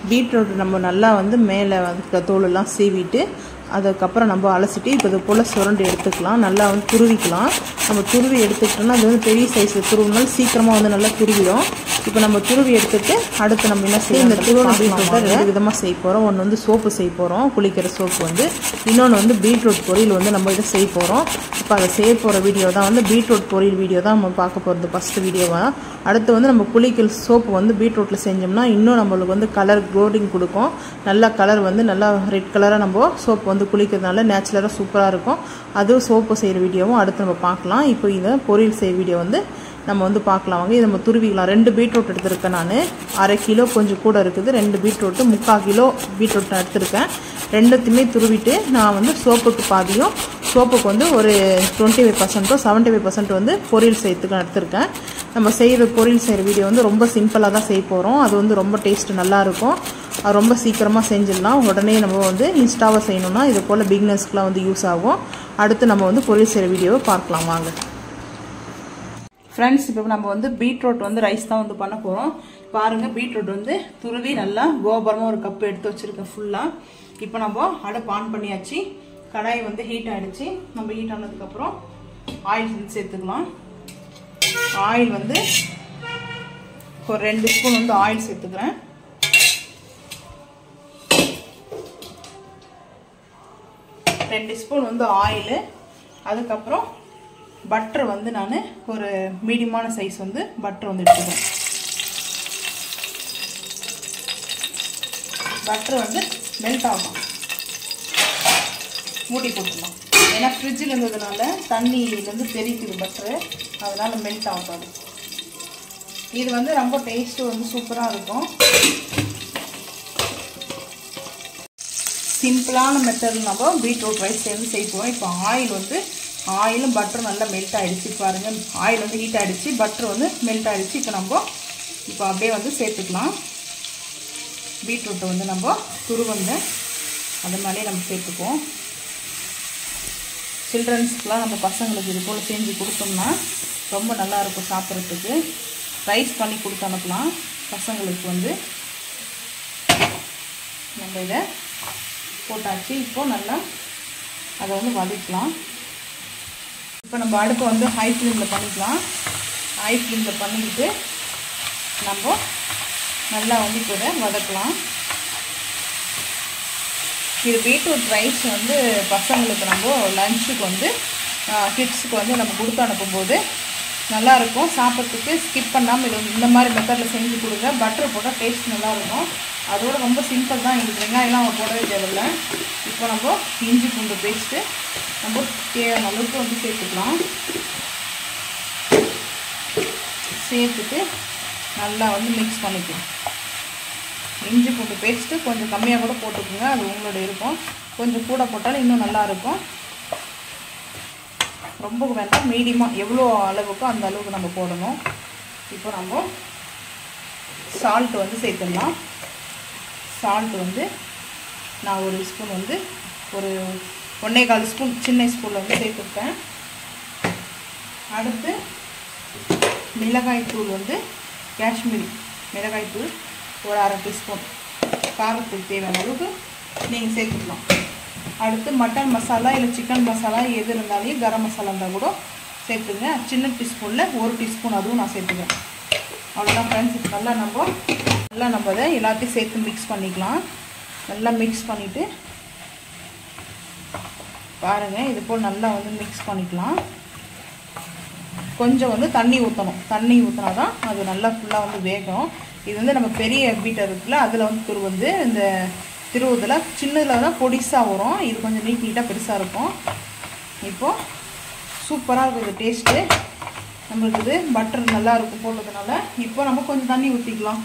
beetroot நம்ம நல்லா வந்து மேலே வந்து தோலெல்லாம் சீவிட்டு அதுக்கப்புறம் நம்ம அலசிட்டு இப்போ இது போல் சுரண்டி எடுத்துக்கலாம் நல்லா வந்து துருவிக்கலாம் நம்ம துருவி எடுத்துக்கிட்டோம்னா அது வந்து பெரிய சைஸில் துருவினாலும் சீக்கிரமாக வந்து நல்லா துருவிடும் இப்போ நம்ம துருவி எடுத்துட்டு அடுத்து நம்ம என்ன செய்யணும் இந்த துருவன பீட்ரூட்டை ரெண்டு விதமாக செய்ய போகிறோம் ஒன்று வந்து சோப்பு செய்ய போகிறோம் குளிக்கிற சோப்பு வந்து இன்னொன்று வந்து பீட்ரூட் பொரியல் வந்து நம்ம இதை செய்ய போகிறோம் இப்போ அதை செய்ய போகிற வீடியோ தான் வந்து பீட்ரூட் பொரியல் வீடியோ தான் நம்ம பார்க்க போகிறது ஃபஸ்ட்டு வீடியோவாக அடுத்து வந்து நம்ம குளிக்கிற சோப்பு வந்து பீட்ரூட்டில் செஞ்சோம்னா இன்னும் நம்மளுக்கு வந்து கலர் க்ளோடிங் கொடுக்கும் நல்லா கலர் வந்து நல்லா ரெட் கலராக நம்ம சோப்பு வந்து குளிக்கிறதுனால நேச்சுரலாக சூப்பராக இருக்கும் அதுவும் சோப்பு செய்கிற வீடியோவும் அடுத்து நம்ம பார்க்கலாம் இப்போ இதை பொரியல் செய்ய வீடியோ வந்து நம்ம வந்து பார்க்கலாம் வாங்க இதை நம்ம துருவிக்கலாம் ரெண்டு பீட்ரூட் எடுத்திருக்கேன் நான் அரை கிலோ கொஞ்சம் கூட இருக்குது ரெண்டு பீட்ரூட்டு முக்கால் கிலோ பீட்ரூட் நான் எடுத்திருக்கேன் ரெண்டுத்தையுமே துருவிட்டு நான் வந்து சோப்புக்கு பாதியும் சோப்புக்கு வந்து ஒரு டுவெண்ட்டி ஃபைவ் பர்சன்ட்டோ செவன்ட்டி ஃபைவ் பர்சன்ட் வந்து பொரியல் செய்யறதுக்கு நான் எடுத்திருக்கேன் நம்ம செய்கிற பொரியல் செய்கிற வீடியோ வந்து ரொம்ப சிம்பிளாக தான் செய்ய போகிறோம் அது வந்து ரொம்ப டேஸ்ட்டு நல்லாயிருக்கும் அது ரொம்ப சீக்கிரமாக செஞ்சிடலாம் உடனே நம்ம வந்து இன்ஸ்டாவை செய்யணும்னா இது போல் பிக்னஸ்க்குலாம் வந்து யூஸ் ஆகும் அடுத்து நம்ம வந்து பொரியல் செய்கிற வீடியோவை பார்க்கலாம் வாங்க ஃப்ரெண்ட்ஸ் இப்போ நம்ம வந்து பீட்ரூட் வந்து ரைஸ் தான் வந்து பண்ண போகிறோம் பாருங்கள் பீட்ரூட் வந்து துருவி நல்லா கோபுரமாக ஒரு கப் எடுத்து வச்சுருக்கேன் ஃபுல்லாக இப்போ நம்ம அடுப்பு ஆன் பண்ணியாச்சு கடாய் வந்து ஹீட் ஆகிடுச்சு நம்ம ஹீட் ஆனதுக்கப்புறம் ஆயில் வந்து சேர்த்துக்கலாம் ஆயில் வந்து ஒரு ரெண்டு ஸ்பூன் வந்து ஆயில் சேர்த்துக்கிறேன் ரெண்டு ஸ்பூன் வந்து ஆயிலு அதுக்கப்புறம் பட்டர் வந்து நான் ஒரு மீடியமான சைஸ் வந்து பட்டர் வந்து எடுத்துக்கிறேன் பட்டர் வந்து மெல்ட் ஆகும் மூடி போட்டுக்கலாம் ஏன்னா ஃப்ரிட்ஜில் இருந்ததுனால தண்ணியிலேருந்து தெரிக்குது பட்டரு அதனால் மெல்ட் ஆகாது இது வந்து ரொம்ப டேஸ்ட்டு வந்து சூப்பராக இருக்கும் சிம்பிளான மெத்தடில் நம்ம பீட்ரூட் ரைஸ் வந்து செய்ய போகிறோம் இப்போ ஆயில் வந்து ஆயிலும் பட்டரும் நல்லா மெல்ட் ஆகிடுச்சு பாருங்கள் ஆயில் வந்து ஹீட் ஆகிடுச்சு பட்டர் வந்து மெல்ட் ஆகிடுச்சு இப்போ நம்ம இப்போ அப்படியே வந்து சேர்த்துக்கலாம் பீட்ரூட்டை வந்து நம்ம துருவங்க அது மாதிரியே நம்ம சேர்த்துக்குவோம் சில்ட்ரன்ஸ்க்குலாம் நம்ம பசங்களுக்கு இது போல் செஞ்சு கொடுத்தோம்னா ரொம்ப நல்லாயிருக்கும் சாப்பிட்றதுக்கு ரைஸ் பண்ணி கொடுத்து அனுப்பலாம் பசங்களுக்கு வந்து நம்ம இதை போட்டாச்சு இப்போது நல்லா அதை வந்து வதக்கலாம் இப்போ நம்ம அடுப்பை வந்து ஹை ஃப்ளேமில் பண்ணிக்கலாம் ஹை ஃப்ளேமில் பண்ணிக்கிட்டு நம்ம நல்லா வந்து இப்போ இதை வதக்கலாம் இது பீட்ரூட் ரைஸ் வந்து பசங்களுக்கு நம்ம லஞ்சுக்கு வந்து கிட்ஸுக்கு வந்து நம்ம கொடுத்து அனுப்பும்போது நல்லாயிருக்கும் சாப்பிட்றதுக்கு ஸ்கிப் பண்ணாமல் இது இந்த மாதிரி மெத்தடில் செஞ்சு கொடுங்க பட்டர் போட்டால் டேஸ்ட் நல்லாயிருக்கும் அதோட ரொம்ப சிம்பிள் தான் இதுக்கு வெங்காயம்லாம் நம்ம போடவே தேவையில்ல இப்போ நம்ம இஞ்சி பூண்டு பேஸ்ட்டு நம்ம தேவையான அளவுக்கு வந்து சேர்த்துக்கலாம் சேர்த்துட்டு நல்லா வந்து மிக்ஸ் பண்ணிக்கலாம் இஞ்சி பூண்டு பேஸ்ட்டு கொஞ்சம் கம்மியாக கூட போட்டுக்கோங்க அது உங்களோட இருக்கும் கொஞ்சம் கூட போட்டாலும் இன்னும் நல்லாயிருக்கும் ரொம்ப வேண்டாம் மீடியமாக எவ்வளோ அளவுக்கோ அந்த அளவுக்கு நம்ம போடணும் இப்போ நம்ம சால்ட் வந்து சேர்த்துடலாம் சால்ட் வந்து நான் ஒரு ஸ்பூன் வந்து ஒரு ஒன்றே கால் ஸ்பூன் சின்ன ஸ்பூனில் வந்து சேர்த்துருக்கேன் அடுத்து மிளகாய் தூள் வந்து காஷ்மீரி மிளகாய் தூள் ஒரு அரை டீஸ்பூன் காரத்துக்கு தேவையான அளவுக்கு நீங்கள் சேர்த்துக்கலாம் அடுத்து மட்டன் மசாலா இல்லை சிக்கன் மசாலா எது இருந்தாலும் கரம் மசாலா இருந்தால் கூட சேர்த்துங்க சின்ன டீஸ்பூனில் ஒரு டீஸ்பூன் அதுவும் நான் சேர்த்துக்கிறேன் அவ்வளோதான் ஃப்ரெண்ட்ஸ் நல்லா நம்ம நல்லா நம்ம அதை எல்லாத்தையும் சேர்த்து மிக்ஸ் பண்ணிக்கலாம் நல்லா மிக்ஸ் பண்ணிவிட்டு பாருங்கள் இது போல் நல்லா வந்து மிக்ஸ் பண்ணிக்கலாம் கொஞ்சம் வந்து தண்ணி ஊற்றணும் தண்ணி ஊற்றினா தான் அது நல்லா ஃபுல்லாக வந்து வேகும் இது வந்து நம்ம பெரிய பீட்டர் இருக்குல்ல அதில் வந்து துரு வந்து இந்த திருவுதில் சின்னதில் தான் பொடிசாக வரும் இது கொஞ்சம் நீட் நீட்டாக பெருசாக இருக்கும் இப்போது சூப்பராக இருக்கும் இது டேஸ்ட்டு நம்மளுக்கு இது பட்டர் நல்லா இருக்கும் போட்டதுனால இப்போ நம்ம கொஞ்சம் தண்ணி ஊற்றிக்கலாம்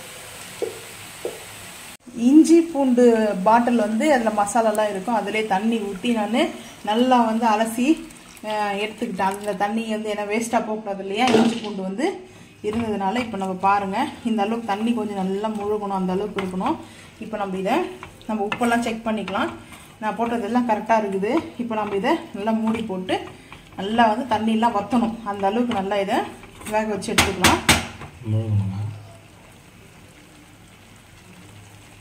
இஞ்சி பூண்டு பாட்டில் வந்து அதில் மசாலாலாம் இருக்கும் அதிலே தண்ணி ஊற்றி நான் நல்லா வந்து அலசி எடுத்துக்கிட்டேன் அந்த தண்ணி வந்து ஏன்னா வேஸ்ட்டாக போகக்கூடாது இல்லையா இஞ்சி பூண்டு வந்து இருந்ததுனால இப்போ நம்ம பாருங்கள் இந்த அளவுக்கு தண்ணி கொஞ்சம் நல்லா முழுகணும் அந்த அளவுக்கு இருக்கணும் இப்போ நம்ம இதை நம்ம உப்பெல்லாம் செக் பண்ணிக்கலாம் நான் போட்டதெல்லாம் கரெக்டாக இருக்குது இப்போ நம்ம இதை நல்லா மூடி போட்டு நல்லா வந்து தண்ணியெல்லாம் வற்றணும் அந்த அளவுக்கு நல்லா இதை வேக வச்சு எடுத்துக்கலாம்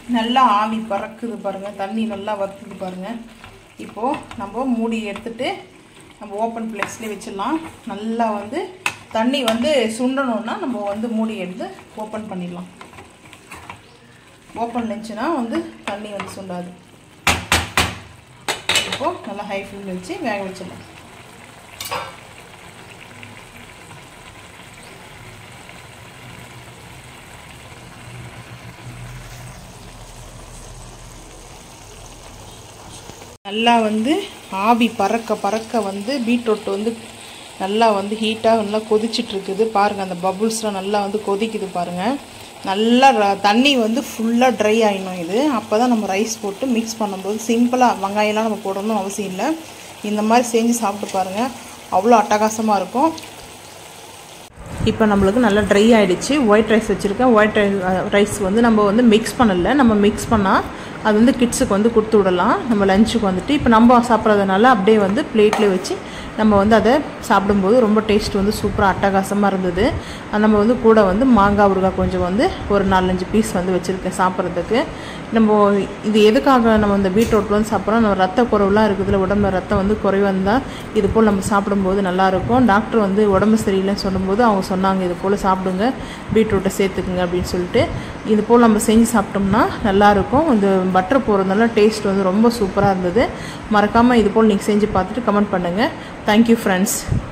நல்லா ஆவி பறக்குது பாருங்கள் தண்ணி நல்லா வத்துது பாருங்கள் இப்போது நம்ம மூடி எடுத்துட்டு நம்ம ஓப்பன் பிளேஸ்லேயே வச்சிடலாம் நல்லா வந்து தண்ணி வந்து சுண்டணுன்னா நம்ம வந்து மூடி எடுத்து ஓப்பன் பண்ணிடலாம் ஓப்பன் இருந்துச்சுன்னா வந்து தண்ணி வந்து சுண்டாது இப்போது நல்லா ஹை ஃப்ளேம் வச்சு வேக வச்சிடலாம் நல்லா வந்து ஆவி பறக்க பறக்க வந்து பீட்ரூட் வந்து நல்லா வந்து ஹீட்டாக நல்லா கொதிச்சிட்டு இருக்குது பாருங்கள் அந்த பபுள்ஸ்லாம் நல்லா வந்து கொதிக்குது பாருங்கள் நல்லா ர- தண்ணி வந்து ஃபுல்லாக ட்ரை ஆகிடும் இது அப்போ தான் நம்ம ரைஸ் போட்டு மிக்ஸ் பண்ணும்போது சிம்பிளாக வெங்காயம்லாம் நம்ம போடணும்னு அவசியம் இல்லை இந்த மாதிரி செஞ்சு சாப்பிட்டு பாருங்கள் அவ்வளோ அட்டகாசமாக இருக்கும் இப்போ நம்மளுக்கு நல்லா ட்ரை ஆயிடுச்சு ஒயிட் ரைஸ் வச்சுருக்கேன் ஒயிட் ரைஸ் வந்து நம்ம வந்து மிக்ஸ் பண்ணல நம்ம மிக்ஸ் பண்ணால் அது வந்து கிட்ஸுக்கு வந்து கொடுத்து விடலாம் நம்ம லஞ்சுக்கு வந்துட்டு இப்போ நம்ம சாப்பிட்றதுனால அப்படியே வந்து பிளேட்டில் வச்சு நம்ம வந்து அதை சாப்பிடும்போது ரொம்ப டேஸ்ட் வந்து சூப்பராக அட்டகாசமாக இருந்தது அது நம்ம வந்து கூட வந்து மாங்காய் ஊறுகாய் கொஞ்சம் வந்து ஒரு நாலஞ்சு பீஸ் வந்து வச்சுருக்கேன் சாப்பிட்றதுக்கு நம்ம இது எதுக்காக நம்ம இந்த பீட்ரூட் வந்து சாப்பிட்றோம் நம்ம ரத்த குறைவுலாம் இருக்குதுல உடம்புல ரத்தம் வந்து குறைவாக இருந்தால் இது போல் நம்ம சாப்பிடும்போது நல்லாயிருக்கும் டாக்டர் வந்து உடம்பு சரியில்லைன்னு சொல்லும்போது அவங்க சொன்னாங்க இது போல் சாப்பிடுங்க பீட்ரூட்டை சேர்த்துக்குங்க அப்படின்னு சொல்லிட்டு இது போல் நம்ம செஞ்சு சாப்பிட்டோம்னா நல்லாயிருக்கும் இந்த பட்டர் போகிறதுனால டேஸ்ட் வந்து ரொம்ப சூப்பராக இருந்தது மறக்காமல் இது போல் நீங்கள் செஞ்சு பார்த்துட்டு கமெண்ட் பண்ணுங்கள் தேங்க்யூ ஃப்ரெண்ட்ஸ்